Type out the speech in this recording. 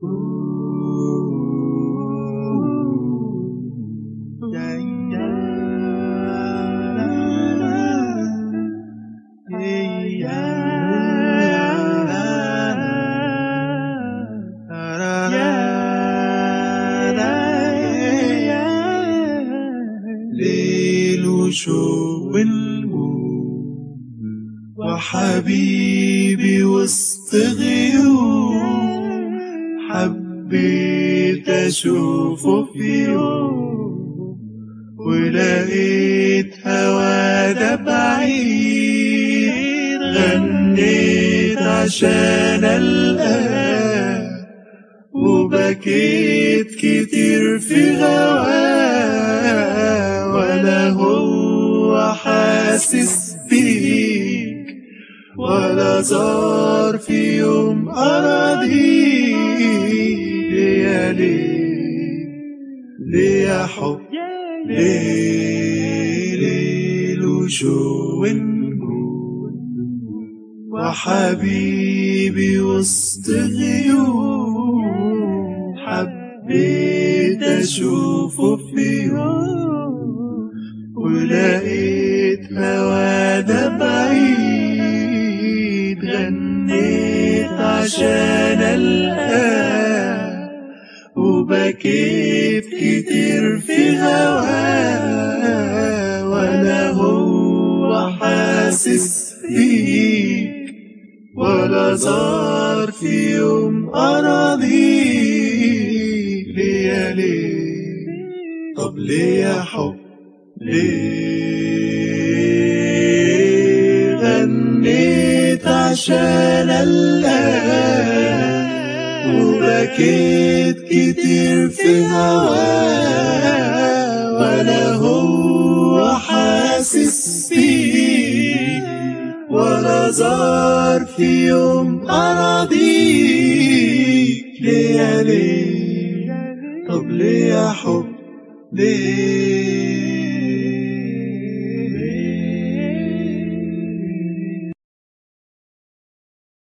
ليل وشوق ونجوم وحبيبي وسط غيوم حبيت أشوفه في يوم ولقيت هوا ده بعيد غنيت عشان ألقاه وبكيت كتير في غواه ولا هو حاسس بيك ولا زار في يوم أراضيك يا ليه ليه يا حب ليه ليل وشو ونجوم وحبيبي وسط غيوم حبيت أشوفه في يوم ولقيت هوا ده بعيد غنيت عشان ألقاه وبكيت كتير في هواه ولا هو حاسس بيك ولا زار في يوم أراضيك ليه ليه طب ليه يا حب ليه غنيت عشان ألقاه وبكيت كتير في هواه ولا هو حاسس بيك ولا زار في يوم أراضيك ليه يا ليه طب ليه يا حب ليه